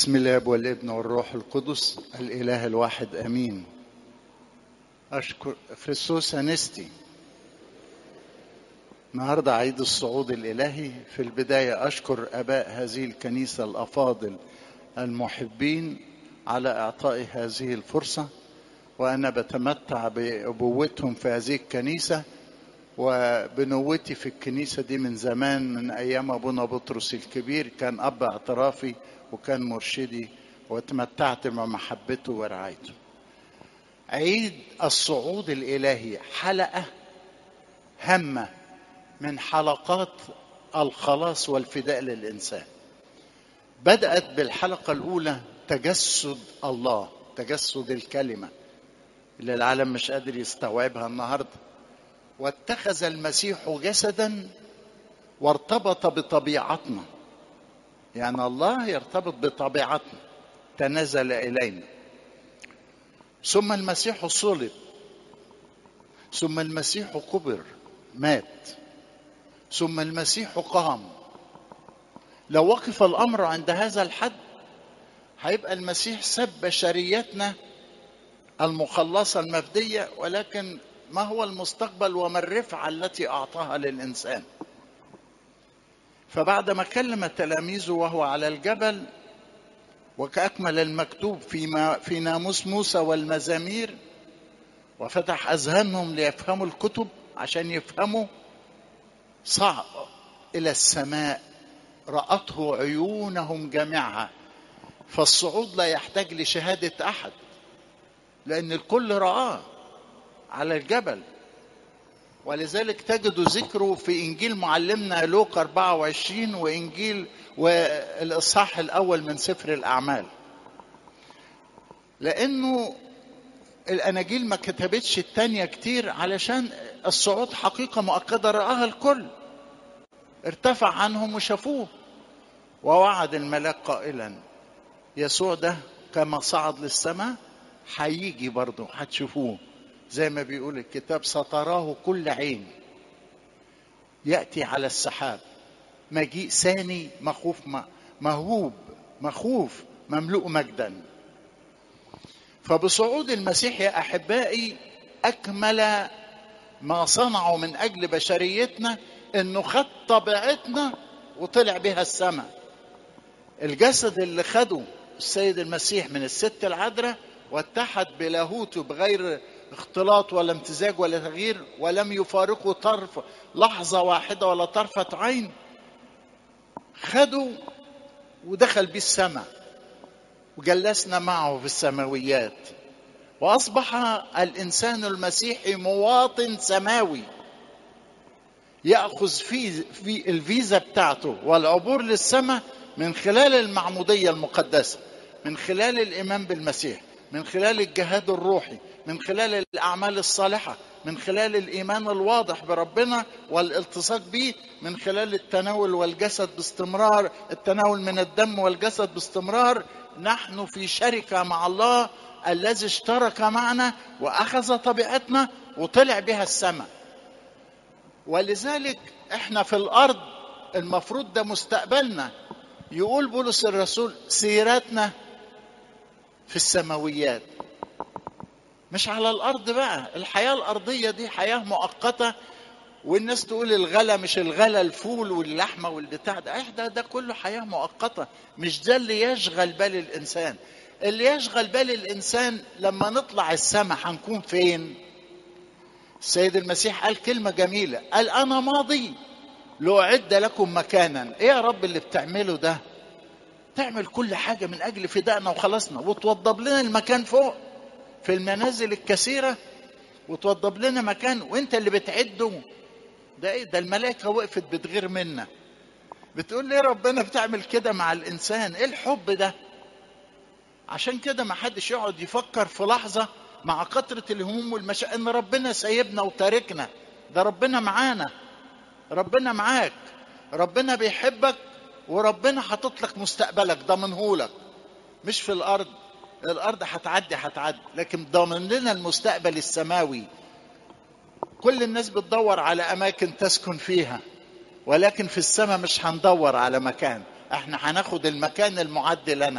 بسم الله والابن والروح القدس الاله الواحد امين اشكر خريستوس انستي النهارده عيد الصعود الالهي في البدايه اشكر اباء هذه الكنيسه الافاضل المحبين على اعطائي هذه الفرصه وانا بتمتع بابوتهم في هذه الكنيسه وبنوتي في الكنيسه دي من زمان من ايام ابونا بطرس الكبير كان اب اعترافي وكان مرشدي وتمتعت بمحبته ورعايته عيد الصعود الالهي حلقه هامه من حلقات الخلاص والفداء للانسان بدات بالحلقه الاولى تجسد الله تجسد الكلمه اللي العالم مش قادر يستوعبها النهارده واتخذ المسيح جسدا وارتبط بطبيعتنا يعني الله يرتبط بطبيعتنا تنزل الينا ثم المسيح صلب ثم المسيح قبر مات ثم المسيح قام لو وقف الامر عند هذا الحد هيبقى المسيح سب بشريتنا المخلصه المفديه ولكن ما هو المستقبل وما الرفعه التي اعطاها للانسان فبعد ما كلم تلاميذه وهو على الجبل وكأكمل المكتوب في في ناموس موسى والمزامير وفتح أذهانهم ليفهموا الكتب عشان يفهموا صعد إلى السماء رأته عيونهم جميعها فالصعود لا يحتاج لشهادة أحد لأن الكل رآه على الجبل ولذلك تجد ذكره في انجيل معلمنا لوقا 24 وانجيل والاصحاح الاول من سفر الاعمال لانه الاناجيل ما كتبتش التانية كتير علشان الصعود حقيقه مؤكده راها الكل ارتفع عنهم وشافوه ووعد الملاك قائلا يسوع ده كما صعد للسماء هيجي برضه هتشوفوه زي ما بيقول الكتاب ستراه كل عين ياتي على السحاب مجيء ثاني مخوف مهوب مخوف مملوء مجدا فبصعود المسيح يا احبائي اكمل ما صنعه من اجل بشريتنا انه خد طبيعتنا وطلع بها السماء الجسد اللي خده السيد المسيح من الست العذراء واتحد بلاهوته بغير اختلاط ولا امتزاج ولا تغيير ولم يفارقه طرف لحظة واحدة ولا طرفة عين خدوا ودخل بيه السماء وجلسنا معه في السماويات وأصبح الإنسان المسيحي مواطن سماوي يأخذ في, في الفيزا بتاعته والعبور للسماء من خلال المعمودية المقدسة من خلال الإيمان بالمسيح من خلال الجهاد الروحي من خلال الاعمال الصالحه من خلال الايمان الواضح بربنا والالتصاق به من خلال التناول والجسد باستمرار التناول من الدم والجسد باستمرار نحن في شركه مع الله الذي اشترك معنا واخذ طبيعتنا وطلع بها السماء ولذلك احنا في الارض المفروض ده مستقبلنا يقول بولس الرسول سيرتنا في السماويات مش على الارض بقى الحياه الارضيه دي حياه مؤقته والناس تقول الغلا مش الغلا الفول واللحمه والبتاع ده ده ده كله حياه مؤقته مش ده اللي يشغل بال الانسان اللي يشغل بال الانسان لما نطلع السماء هنكون فين السيد المسيح قال كلمه جميله قال انا ماضي لاعد لكم مكانا ايه يا رب اللي بتعمله ده تعمل كل حاجه من اجل فدائنا وخلصنا وتوضب لنا المكان فوق في المنازل الكثيره وتوضب لنا مكان وانت اللي بتعده ده ايه ده الملائكه وقفت بتغير منا بتقول ليه ربنا بتعمل كده مع الانسان ايه الحب ده عشان كده ما حدش يقعد يفكر في لحظه مع كثره الهموم والمشاكل ان ربنا سايبنا وتاركنا ده ربنا معانا ربنا معاك ربنا بيحبك وربنا حاطط لك مستقبلك ضامنهولك مش في الارض الارض هتعدي هتعدي لكن ضامن لنا المستقبل السماوي كل الناس بتدور على اماكن تسكن فيها ولكن في السماء مش هندور على مكان احنا هناخد المكان المعد لنا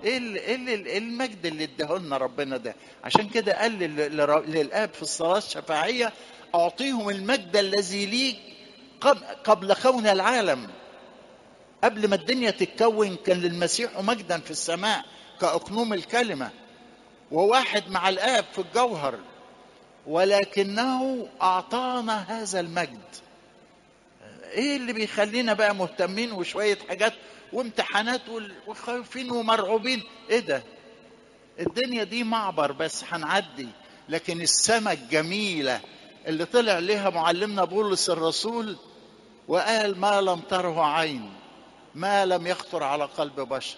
ايه ال- ايه ال- إيه المجد اللي اداهولنا ربنا ده عشان كده قال لل- لر- للاب في الصلاه الشفاعيه اعطيهم المجد الذي ليك قب- قبل كون العالم قبل ما الدنيا تتكون كان للمسيح مجدا في السماء كأقنوم الكلمة وواحد مع الآب في الجوهر ولكنه أعطانا هذا المجد ايه اللي بيخلينا بقى مهتمين وشوية حاجات وامتحانات وال- وخايفين ومرعوبين ايه ده الدنيا دي معبر بس هنعدي لكن السماء الجميلة اللي طلع لها معلمنا بولس الرسول وقال ما لم تره عين ما لم يخطر على قلب بشر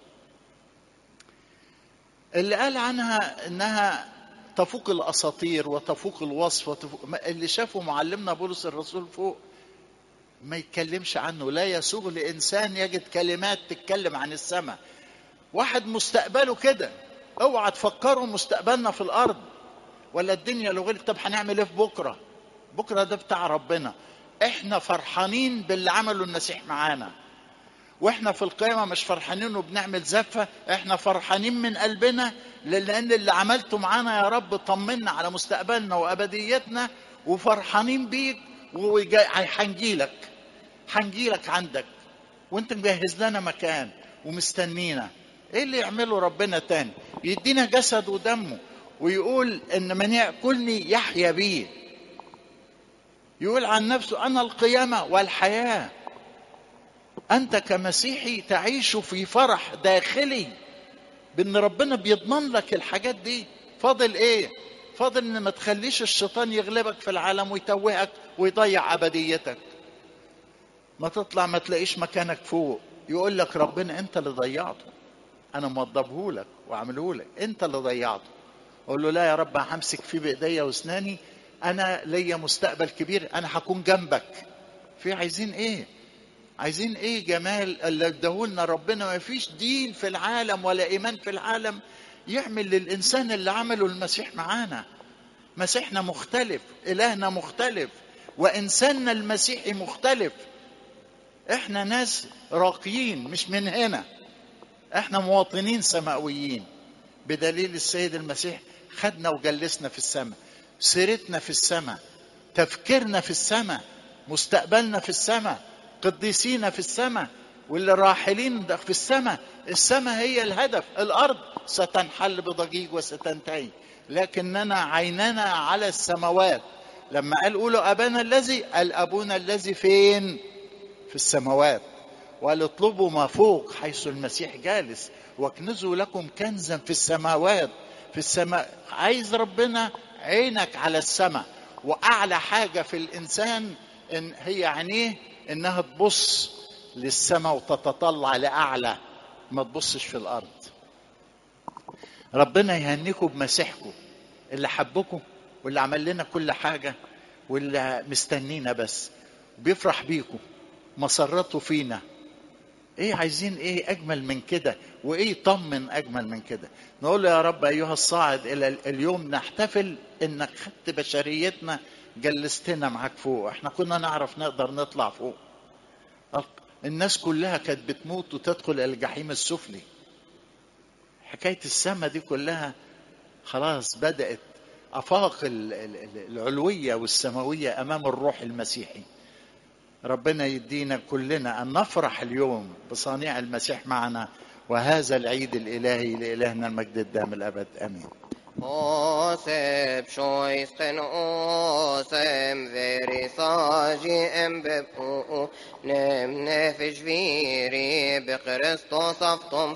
اللي قال عنها انها تفوق الاساطير وتفوق الوصف وتفوق ما- اللي شافه معلمنا بولس الرسول فوق ما يتكلمش عنه لا يسوغ لانسان يجد كلمات تتكلم عن السماء واحد مستقبله كده اوعى تفكروا مستقبلنا في الارض ولا الدنيا لو غير طب هنعمل ايه في بكره بكره ده بتاع ربنا احنا فرحانين باللي عمله المسيح معانا واحنا في القيامة مش فرحانين وبنعمل زفة احنا فرحانين من قلبنا لان اللي عملته معانا يا رب طمنا على مستقبلنا وابديتنا وفرحانين بيك وهنجيلك هنجيلك عندك وانت مجهز لنا مكان ومستنينا ايه اللي يعمله ربنا تاني يدينا جسد ودمه ويقول ان من ياكلني يحيا بيه يقول عن نفسه انا القيامه والحياه انت كمسيحي تعيش في فرح داخلي بان ربنا بيضمن لك الحاجات دي فاضل ايه فاضل ان ما تخليش الشيطان يغلبك في العالم ويتوهك ويضيع ابديتك ما تطلع ما تلاقيش مكانك فوق يقول لك ربنا انت اللي ضيعته انا موضبه لك واعمله لك انت اللي ضيعته اقول له لا يا رب همسك فيه بايديا واسناني انا ليا مستقبل كبير انا هكون جنبك في عايزين ايه عايزين ايه جمال اللي اداهولنا ربنا ما فيش دين في العالم ولا ايمان في العالم يعمل للانسان اللي عمله المسيح معانا مسيحنا مختلف الهنا مختلف وانساننا المسيحي مختلف احنا ناس راقيين مش من هنا احنا مواطنين سماويين بدليل السيد المسيح خدنا وجلسنا في السماء سيرتنا في السماء تفكيرنا في السماء مستقبلنا في السماء قديسينا في السماء واللي راحلين في السماء السماء هي الهدف الارض ستنحل بضجيج وستنتهي لكننا عيننا على السماوات لما قال قولوا ابانا الذي قال ابونا الذي فين في السماوات وقال اطلبوا ما فوق حيث المسيح جالس واكنزوا لكم كنزا في السماوات في السماء عايز ربنا عينك على السماء واعلى حاجه في الانسان ان هي عينيه انها تبص للسماء وتتطلع لاعلى ما تبصش في الارض ربنا يهنيكم بمسيحكم اللي حبكم واللي عمل لنا كل حاجه واللي مستنينا بس بيفرح بيكم مسرته فينا ايه عايزين ايه اجمل من كده وايه يطمن اجمل من كده نقول له يا رب ايها الصاعد الى اليوم نحتفل انك خدت بشريتنا جلستنا معاك فوق احنا كنا نعرف نقدر نطلع فوق الناس كلها كانت بتموت وتدخل الى الجحيم السفلي حكايه السماء دي كلها خلاص بدات افاق العلويه والسماويه امام الروح المسيحي ربنا يدينا كلنا ان نفرح اليوم بصانع المسيح معنا وهذا العيد الالهي لالهنا المجد الدام الابد امين Oseb shoisten osem verisaji embeb u nem nefesh viri be Christos aftom